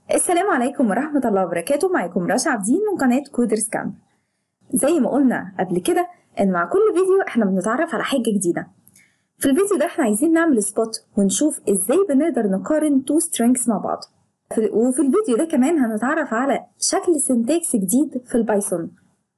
السلام عليكم ورحمة الله وبركاته معاكم رشا عابدين من قناة كودرز كامب زي ما قلنا قبل كده ان مع كل فيديو احنا بنتعرف على حاجة جديدة في الفيديو ده احنا عايزين نعمل سبوت ونشوف ازاي بنقدر نقارن تو سترينجز مع بعض في- وفي الفيديو ده كمان هنتعرف على شكل سنتكس جديد في البايثون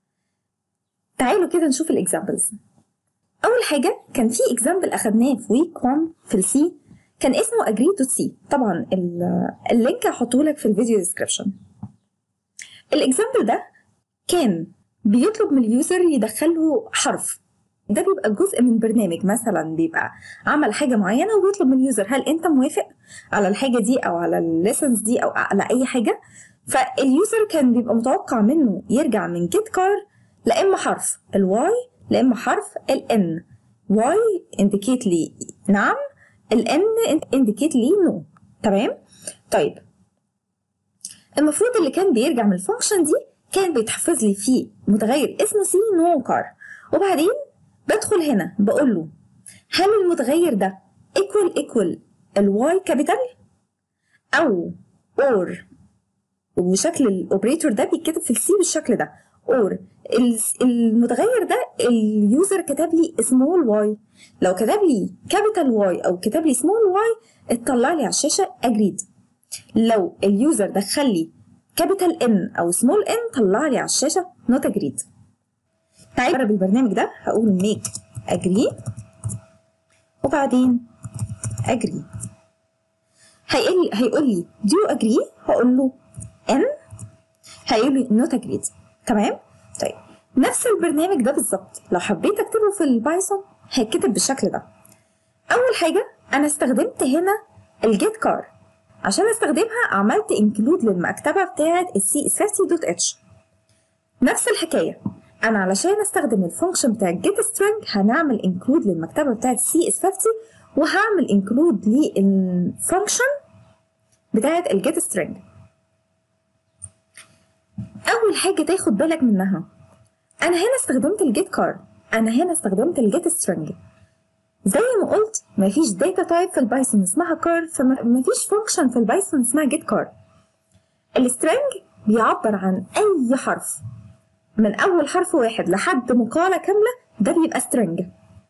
تعالوا كده نشوف الاكزامبلز اول حاجة كان في اكزامبل اخدناه في ويك 1 في السي كان اسمه agree to see طبعا ال- اللينك هحطه لك في الفيديو ديسكريبشن الاكزامبل ده كان بيطلب من اليوزر يدخله حرف ده بيبقى جزء من برنامج مثلا بيبقى عمل حاجه معينه وبيطلب من اليوزر هل انت موافق على الحاجه دي او على الليسنس دي او على اي حاجه فاليوزر كان بيبقى متوقع منه يرجع من جيت كار لا اما حرف الواي لا اما حرف الان واي انديكيت لي نعم الان انديكيت لي نو تمام طيب المفروض اللي كان بيرجع من الفانكشن دي كان بيتحفظ لي فيه متغير اسمه سي نو كار وبعدين بدخل هنا بقول له هل المتغير ده equal equal الواي كابيتال او اور وشكل الاوبريتور ده بيتكتب في السي بالشكل ده اور المتغير ده اليوزر كتب لي سمول واي لو كتب لي كابيتال واي او كتب لي سمول واي اتطلع لي على الشاشه اجريد لو اليوزر دخل لي كابيتال ان او سمول ان طلع لي على الشاشه نوت اجريد تعالى نجرب البرنامج ده هقول ميك اجري وبعدين اجري هيقول لي هيقول لي دو اجري هقول له ان هيقول لي نوت اجريد تمام طيب نفس البرنامج ده بالظبط لو حبيت اكتبه في البايثون هيتكتب بالشكل ده اول حاجه انا استخدمت هنا الجيت كار عشان استخدمها عملت انكلود للمكتبه بتاعه السي اس دوت اتش نفس الحكايه انا علشان استخدم الفانكشن بتاع الجيت سترينج هنعمل انكلود للمكتبه بتاعه سي اس 50 وهعمل انكلود للفانكشن بتاعه الجيت سترينج اول حاجه تاخد بالك منها انا هنا استخدمت الجيت كار انا هنا استخدمت الجيت سترينج زي ما قلت مفيش داتا تايب في البايثون اسمها كار فمفيش فانكشن في البايثون اسمها جيت كار السترينج بيعبر عن اي حرف من اول حرف واحد لحد مقاله كامله ده بيبقى سترينج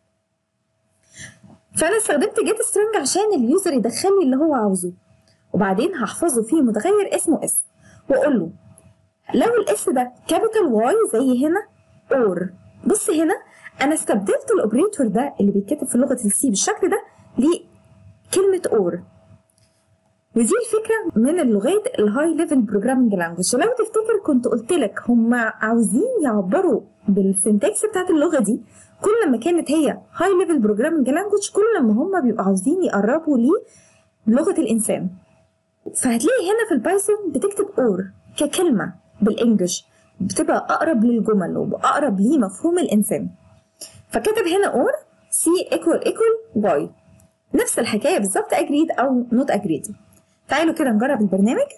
فانا استخدمت جيت سترينج عشان اليوزر يدخل لي اللي هو عاوزه وبعدين هحفظه فيه متغير اسمه اس واقول له لو الاس ده كابيتال واي زي هنا اور بص هنا انا استبدلت الاوبريتور ده اللي بيتكتب في لغه السي بالشكل ده لكلمه اور ودي الفكره من اللغات الهاي ليفل بروجرامنج لانجوج لو تفتكر كنت قلت لك هم عاوزين يعبروا بالسنتكس بتاعت اللغه دي كل ما كانت هي هاي ليفل بروجرامنج لانجوج كل ما هم بيبقوا عاوزين يقربوا للغه الانسان فهتلاقي هنا في البايثون بتكتب اور ككلمه بالانجلش بتبقى اقرب للجمل واقرب لمفهوم الانسان فكتب هنا اور سي ايكوال ايكوال واي نفس الحكايه بالظبط اجريد او نوت اجريد تعالوا كده نجرب البرنامج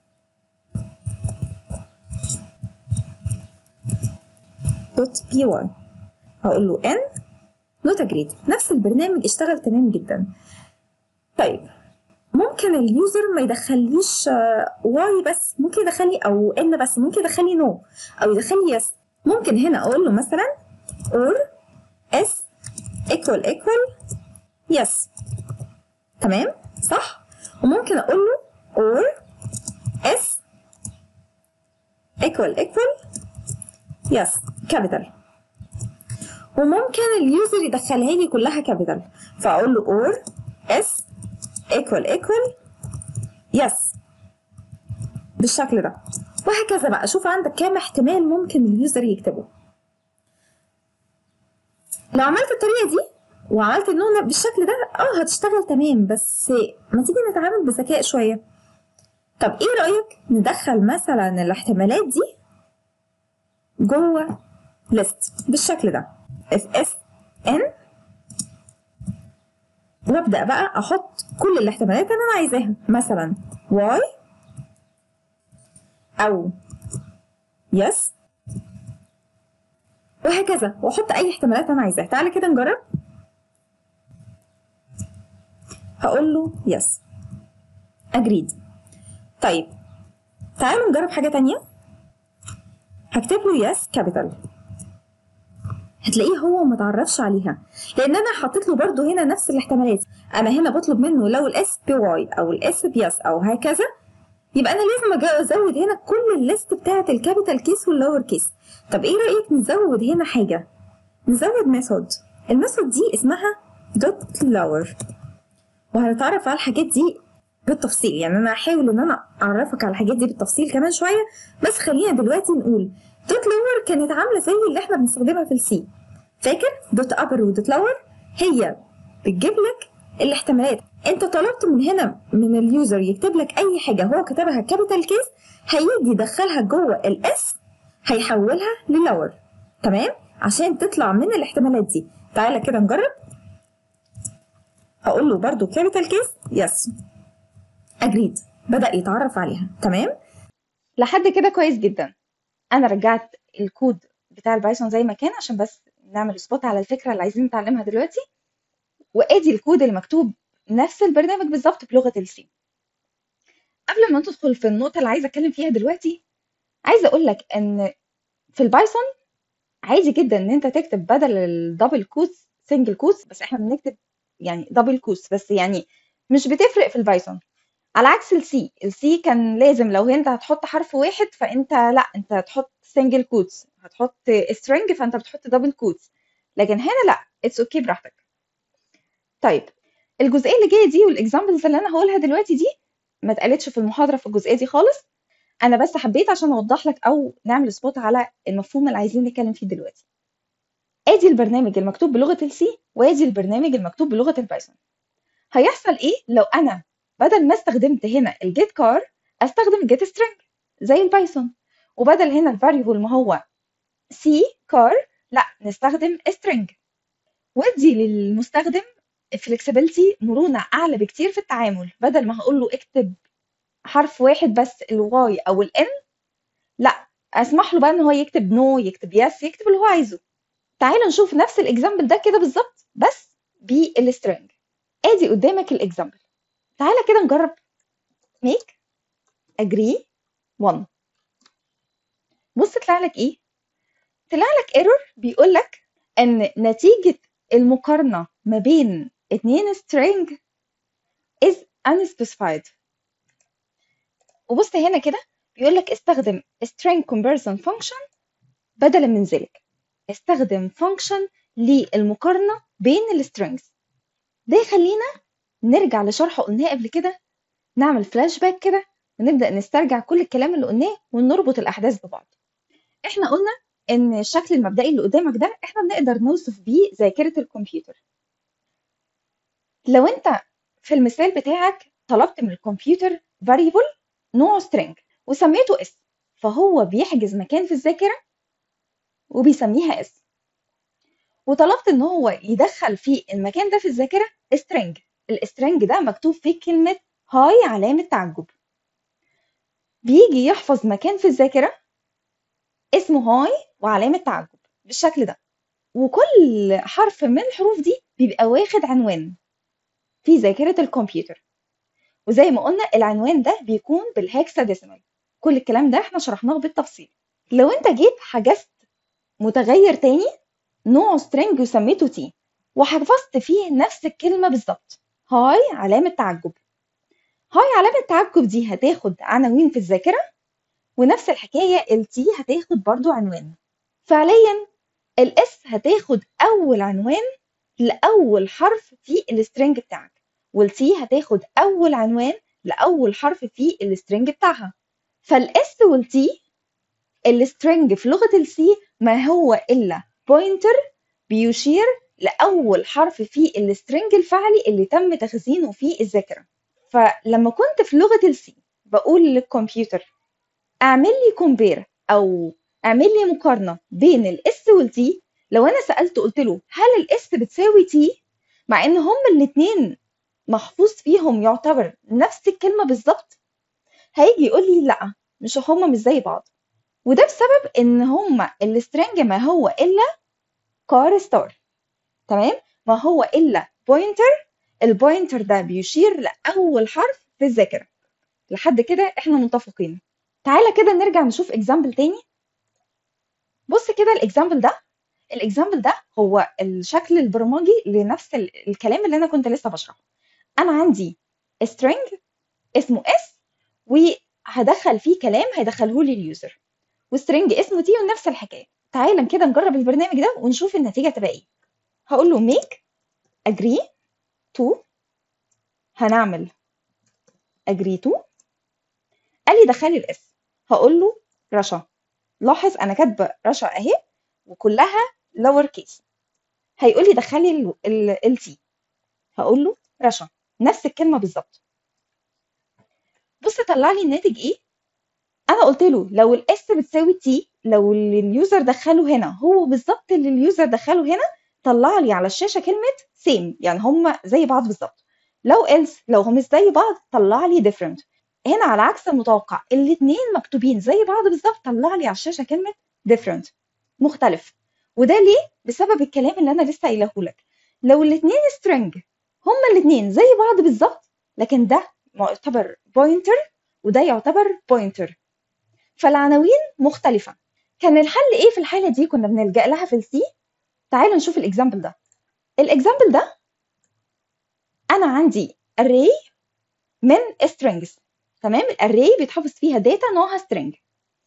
دوت بي واي هقول له ان نوت اجريد نفس البرنامج اشتغل تمام جدا طيب ممكن اليوزر ما يدخليش واي بس ممكن يدخلي او ان بس ممكن يدخلي نو او يدخلي يس ممكن هنا اقول له مثلا اور اس equal equal yes تمام صح وممكن اقول له or s equal equal yes كابيتال وممكن اليوزر يدخلها لي كلها كابيتال فاقول له or s equal equal yes بالشكل ده وهكذا بقى شوف عندك كام احتمال ممكن اليوزر يكتبه لو عملت الطريقه دي وعملت النون بالشكل ده اه هتشتغل تمام بس ما تيجي نتعامل بذكاء شويه طب ايه رايك ندخل مثلا الاحتمالات دي جوه ليست بالشكل ده اس اس ان وابدا بقى احط كل الاحتمالات اللي انا عايزاها مثلا واي او يس وهكذا واحط اي احتمالات انا عايزاها تعالى كده نجرب هقول له يس اجريد طيب تعالوا نجرب حاجه تانية هكتب له يس كابيتال هتلاقيه هو ما تعرفش عليها لان انا حطيت له برده هنا نفس الاحتمالات انا هنا بطلب منه لو الاس بواي او الاس بيس او هكذا يبقى انا لازم ازود هنا كل الليست بتاعه الكابيتال كيس واللور كيس طب ايه رايك نزود هنا حاجه نزود ميثود الميثود دي اسمها دوت لور وهنتعرف على الحاجات دي بالتفصيل يعني انا هحاول ان انا اعرفك على الحاجات دي بالتفصيل كمان شويه بس خلينا دلوقتي نقول دوت لور كانت عامله زي اللي احنا بنستخدمها في السي فاكر دوت ابر ودوت لور هي بتجيب لك الاحتمالات انت طلبت من هنا من اليوزر يكتب لك اي حاجه هو كتبها كابيتال كيس هيجي يدخلها جوه الاس هيحولها للور تمام عشان تطلع من الاحتمالات دي تعالى كده نجرب هقول له برضو كابيتال كيس يس اجريد بدا يتعرف عليها تمام لحد كده كويس جدا انا رجعت الكود بتاع البايثون زي ما كان عشان بس نعمل سبوت على الفكره اللي عايزين نتعلمها دلوقتي وادي الكود المكتوب نفس البرنامج بالظبط بلغه السي قبل ما ندخل في النقطه اللي عايزه اتكلم فيها دلوقتي عايزه اقول لك ان في البايثون عادي جدا ان انت تكتب بدل الدبل كوتس سنجل كوتس بس احنا بنكتب يعني دبل كوتس بس يعني مش بتفرق في البايثون على عكس السي السي كان لازم لو انت هتحط حرف واحد فانت لا انت هتحط سنجل كوتس هتحط string فانت بتحط دبل كوتس لكن هنا لا اتس اوكي okay براحتك طيب الجزئيه اللي جايه دي والاكزامبلز اللي انا هقولها دلوقتي دي ما اتقالتش في المحاضره في الجزئيه دي خالص انا بس حبيت عشان اوضح لك او نعمل سبوت على المفهوم اللي عايزين نتكلم فيه دلوقتي ادي البرنامج المكتوب بلغه السي وادي البرنامج المكتوب بلغه البايثون هيحصل ايه لو انا بدل ما استخدمت هنا الجيت كار استخدم الجيت سترينج زي البايثون وبدل هنا الفاريبل ما هو سي كار لا نستخدم string ودي للمستخدم flexibility مرونة أعلى بكتير في التعامل بدل ما هقول له اكتب حرف واحد بس الواي أو الان لا أسمح له بقى إن هو يكتب نو no, يكتب يس يكتب اللي هو عايزه تعال نشوف نفس الإكزامبل ده كده بالظبط بس بالسترنج ادي قدامك الإكزامبل تعالى كده نجرب make agree 1 بص طلع لك ايه طلع لك ايرور بيقول لك ان نتيجة المقارنة ما بين اتنين string is unspecified وبص هنا كده بيقول لك استخدم string comparison function بدلا من ذلك استخدم function للمقارنة بين السترينجز ده يخلينا نرجع لشرح قلناه قبل كده نعمل فلاش باك كده ونبدأ نسترجع كل الكلام اللي قلناه ونربط الأحداث ببعض احنا قلنا ان الشكل المبدئي اللي قدامك ده احنا بنقدر نوصف بيه ذاكره الكمبيوتر لو انت في المثال بتاعك طلبت من الكمبيوتر variable نوع string وسميته اس فهو بيحجز مكان في الذاكره وبيسميها اس وطلبت ان هو يدخل في المكان ده في الذاكره string السترنج ده مكتوب فيه كلمه هاي علامه تعجب بيجي يحفظ مكان في الذاكره اسمه هاي وعلامة تعجب بالشكل ده وكل حرف من الحروف دي بيبقى واخد عنوان في ذاكرة الكمبيوتر وزي ما قلنا العنوان ده بيكون بالهكساديسيمال كل الكلام ده احنا شرحناه بالتفصيل لو انت جيت حجزت متغير تاني نوعه سترينج وسميته تي وحفظت فيه نفس الكلمة بالظبط هاي علامة تعجب هاي علامة تعجب دي هتاخد عناوين في الذاكرة ونفس الحكاية التي هتاخد برضو عنوان فعليا الاس هتاخد أول عنوان لأول حرف في السترنج بتاعك والتي هتاخد أول عنوان لأول حرف في السترنج بتاعها فالاس والتي السترنج في لغة السي ما هو إلا بوينتر بيشير لأول حرف في السترنج الفعلي اللي تم تخزينه في الذاكرة فلما كنت في لغة السي بقول للكمبيوتر اعمل لي كومبير او اعمل لي مقارنه بين الاس والتي لو انا سالته قلت له هل الاس بتساوي تي مع ان هما الاثنين محفوظ فيهم يعتبر نفس الكلمه بالظبط هيجي يقول لي لا مش هما مش زي بعض وده بسبب ان هما السترنج ما هو الا كار ستار تمام ما هو الا بوينتر البوينتر ده بيشير لاول حرف في الذاكره لحد كده احنا متفقين تعالى كده نرجع نشوف اكزامبل تاني بص كده الاكزامبل ده الاكزامبل ده هو الشكل البرمجي لنفس ال- الكلام اللي انا كنت لسه بشرحه انا عندي string اسمه s وهدخل فيه كلام هيدخله لي اليوزر وسترنج اسمه تي ونفس الحكايه تعالى كده نجرب البرنامج ده ونشوف النتيجه تبقى ايه هقول له make agree to هنعمل agree to قال لي دخلي الاس هقول له رشا لاحظ انا كاتبه رشا اهي وكلها lower case هيقول لي دخلي التي هقول له رشا نفس الكلمه بالظبط بص طلع لي الناتج ايه انا قلت له لو الاس بتساوي تي لو اللي اليوزر دخله هنا هو بالظبط اللي اليوزر دخله هنا طلع لي على الشاشه كلمه سيم يعني هم زي بعض بالظبط لو else لو هم مش زي بعض طلع لي different هنا على عكس المتوقع الاثنين مكتوبين زي بعض بالظبط طلع لي على الشاشه كلمه different مختلف وده ليه بسبب الكلام اللي انا لسه قايله لك لو الاثنين string هما الاثنين زي بعض بالظبط لكن ده يعتبر pointer وده يعتبر pointer فالعناوين مختلفة كان الحل ايه في الحالة دي كنا بنلجأ لها في السي تعالوا نشوف الاكزامبل ده الاكزامبل ده انا عندي array من strings تمام الاري بيتحفظ فيها داتا نوعها string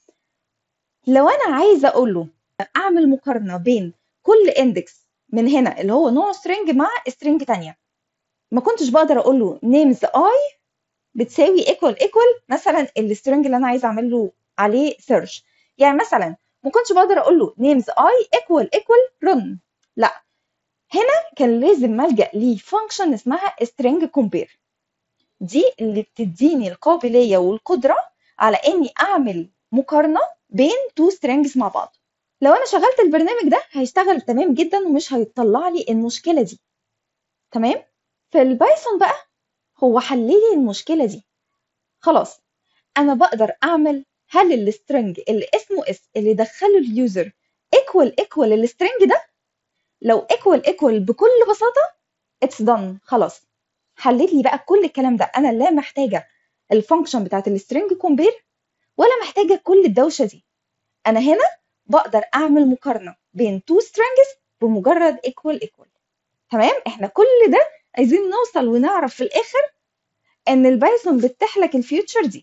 لو انا عايزه اقول له اعمل مقارنه بين كل اندكس من هنا اللي هو نوع string مع string تانية ما كنتش بقدر اقول له names i بتساوي equal equal مثلا السترنج اللي انا عايزه اعمل له عليه سيرش يعني مثلا ما كنتش بقدر اقول له names i equal equal run لا هنا كان لازم ملجأ لفانكشن اسمها string compare دي اللي بتديني القابلية والقدرة على اني اعمل مقارنة بين تو strings مع بعض لو انا شغلت البرنامج ده هيشتغل تمام جدا ومش هيطلع لي المشكلة دي تمام في البايثون بقى هو حل لي المشكلة دي خلاص انا بقدر اعمل هل السترنج اللي اسمه اس اللي دخله اليوزر equal equal السترنج ده لو equal equal بكل بساطة it's done خلاص حلت لي بقى كل الكلام ده انا لا محتاجة الفانكشن بتاعت السترنج كومبير ولا محتاجة كل الدوشة دي انا هنا بقدر اعمل مقارنة بين تو strings بمجرد equal equal تمام احنا كل ده عايزين نوصل ونعرف في الاخر ان البايثون بتتيح لك الفيوتشر دي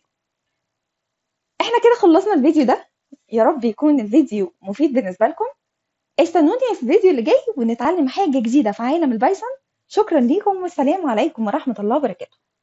احنا كده خلصنا الفيديو ده يا رب يكون الفيديو مفيد بالنسبة لكم استنوني في الفيديو اللي جاي ونتعلم حاجة جديدة في عالم البايثون شكرا ليكم والسلام عليكم ورحمة الله وبركاته